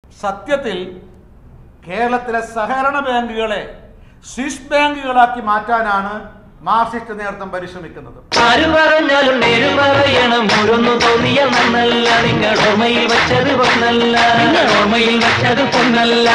സത്യത്തിൽ കേരളത്തിലെ സഹകരണ ബാങ്കുകളെ സ്വിസ് ബാങ്കുകളാക്കി മാറ്റാനാണ് മാർക്സിസ്റ്റ് നേതൃത്വം പരിശ്രമിക്കുന്നത് ആര് പറഞ്ഞാലും നേര് പറയണം ഓരോന്നു തോന്നിയ നന്നല്ല നിങ്ങൾ ഓർമ്മയിൽ വെച്ചത് പൊന്നല്ല നിങ്ങൾ ഓർമ്മയിൽ വെച്ചത് പൊന്നല്ല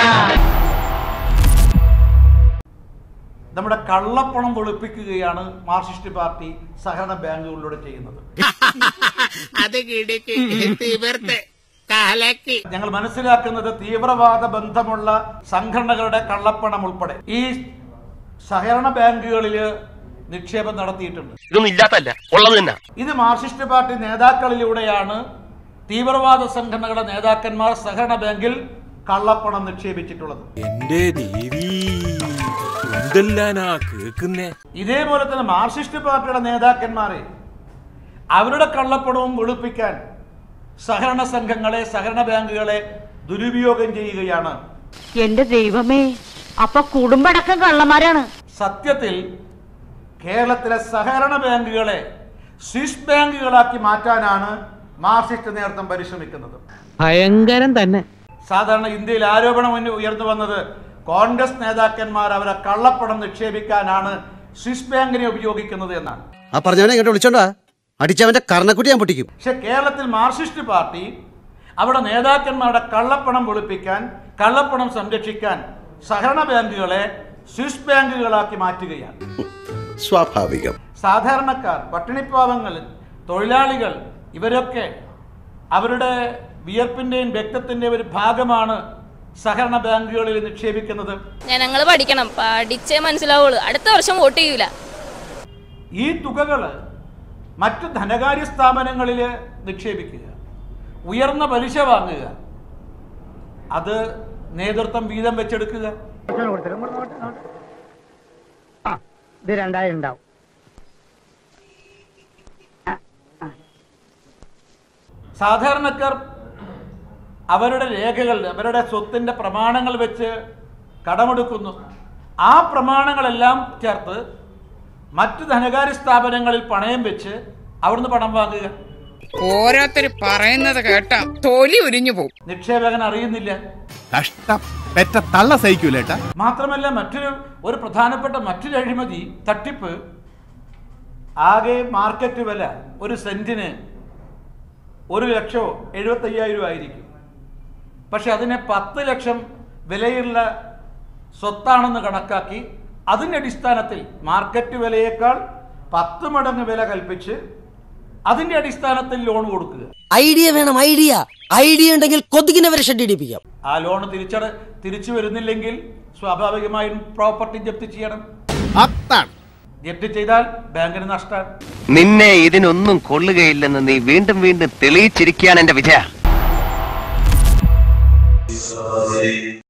നമ്മുടെ കള്ളപ്പണം വെളുപ്പിക്കുകയാണ് മാർക്സിസ്റ്റ് പാർട്ടി സഹകരണ ബാങ്കുകളിലൂടെ ചെയ്യുന്നത് അത് കിടക്ക് തീവർത്ത് കാലക്ക് ഞങ്ങൾ മനസ്സിലാക്കുന്നത് തീവ്രവാദ ബന്ധമുള്ള സംഘടനകളുടെ കള്ളപ്പണം ഉൾപ്പെടെ ഈ സഹകരണ ബാങ്കുകളിൽ നിക്ഷേപം നടത്തിയിട്ടുണ്ട് ഇതൊന്നും ഇല്ലാത്തല്ല ഉള്ളത് തന്നെ ഇത് മാർക്സിസ്റ്റ് പാർട്ടി നേതാക്കളിലൂടെയാണ് തീവ്രവാദ സംഘടനകളുടെ നേതാക്കന്മാർ സഹകരണ ബാങ്കിൽ കള്ളപ്പണം നിക്ഷേപിച്ചിട്ടുള്ളത് എന്റെ ദേവി എന്തെല്ലാനാ കേക്കുന്നേ ഇതേപോലെ തന്നെ മാർക്സിസ്റ്റ് പാർട്ടിയുടെ നേതാക്കന്മാരെ അവരുടെ കള്ളപ്പണവും വെളുപ്പിക്കാൻ സഹകരണ സംഘങ്ങളെ സഹകരണ ബാങ്കുകളെ ദുരുപയോഗം ചെയ്യുകയാണ് എന്റെ ദൈവമേ അപ്പൊ കുടുംബടക്കം കള്ളന്മാരാണ് സത്യത്തിൽ കേരളത്തിലെ സഹകരണ ബാങ്കുകളെ സ്വിസ് ബാങ്കുകളാക്കി മാറ്റാനാണ് മാർക്സിസ്റ്റ് നേതൃത്വം പരിശ്രമിക്കുന്നത് ഭയങ്കരം തന്നെ സാധാരണ ഇന്ത്യയിൽ ആരോപണം ഉന്ന- ഉയർന്നു വന്നത് കോൺഗ്രസ് നേതാക്കന്മാർ അവരെ കള്ളപ്പണം നിക്ഷേപിക്കാനാണ് സ്വിസ് ബാങ്കിനെ ഉപയോഗിക്കുന്നത് എന്നാണ് ആ പറഞ്ഞവനെ ഇങ്ങോട്ട് വിളിച്ചോണ്ടാ അടിച്ചവന്റെ കർണക്കുട്ടി ഞാൻ പൊട്ടിക്കും പക്ഷെ കേരളത്തിൽ മാർക്സിസ്റ്റ് പാർട്ടി അവിടെ നേതാക്കന്മാരുടെ കള്ളപ്പണം വെളുപ്പിക്കാൻ കള്ളപ്പണം സംരക്ഷിക്കാൻ സഹകരണ ബാങ്കുകളെ സ്വിസ് ബാങ്കുകളാക്കി മാറ്റുകയാണ് സ്വാഭാവികം സാധാരണക്കാർ പട്ടിണിപ്പാവങ്ങൾ തൊഴിലാളികൾ ഇവരൊക്കെ അവരുടെ വിയർപ്പിൻ്റെയും രക്തത്തിൻ്റെയും ഒരു ഭാഗമാണ് സഹകരണ ബാങ്കുകളിൽ നിക്ഷേപിക്കുന്നത് ജനങ്ങൾ പഠിക്കണം പഠിച്ചേ മനസ്സിലാവുള്ളൂ അടുത്ത വർഷം വോട്ട് ചെയ്യൂല ഈ തുകകൾ മറ്റു ധനകാര്യ സ്ഥാപനങ്ങളിൽ നിക്ഷേപിക്കുക ഉയർന്ന പലിശ വാങ്ങുക അത് നേതൃത്വം വീതം വെച്ചെടുക്കുക ഇത് രണ്ടായിരം ഉണ്ടാവും സാധാരണക്കാർ അവരുടെ രേഖകൾ അവരുടെ സ്വത്തിൻ്റെ പ്രമാണങ്ങൾ വെച്ച് കടമെടുക്കുന്നു ആ പ്രമാണങ്ങളെല്ലാം ചേർത്ത് മറ്റു ധനകാര്യ സ്ഥാപനങ്ങളിൽ പണയം വെച്ച് അവിടുന്ന് പണം വാങ്ങുക ഓരോരുത്തർ പറയുന്നത് കേട്ടാ തൊലി ഉരിഞ്ഞു പോകും നിക്ഷേപകൻ അറിയുന്നില്ല കഷ്ടം പെറ്റ തള്ള സഹിക്കൂലേട്ടാ മാത്രമല്ല മറ്റൊരു ഒരു പ്രധാനപ്പെട്ട മറ്റൊരു അഴിമതി തട്ടിപ്പ് ആകെ മാർക്കറ്റ് വില ഒരു സെന്റിന് ഒരു ലക്ഷമോ എഴുപത്തയ്യായിരം ആയിരിക്കും പക്ഷെ അതിനെ പത്ത് ലക്ഷം വിലയുള്ള സ്വത്താണെന്ന് കണക്കാക്കി അതിൻ്റെ അടിസ്ഥാനത്തിൽ മാർക്കറ്റ് വിലയേക്കാൾ പത്ത് മടങ്ങ് വില കൽപ്പിച്ച് അതിൻ്റെ അടിസ്ഥാനത്തിൽ ലോൺ കൊടുക്കുക ഐഡിയ വേണം ഐഡിയ ഐഡിയ ഉണ്ടെങ്കിൽ കൊതുകിനെ വരെ ഷെഡ് ഇടിപ്പിക്കാം ആ ലോൺ തിരിച്ചട തിരിച്ചു വരുന്നില്ലെങ്കിൽ സ്വാഭാവികമായും പ്രോപ്പർട്ടി ജപ്തി ചെയ്യണം അത്താണ് ജപ്തി ചെയ്താൽ ബാങ്കിന് നഷ്ടം നിന്നെ ഇതിനൊന്നും കൊള്ളുകയില്ലെന്ന് നീ വീണ്ടും വീണ്ടും തെളിയിച്ചിരിക്കുകയാണ് എന്റെ വിജയ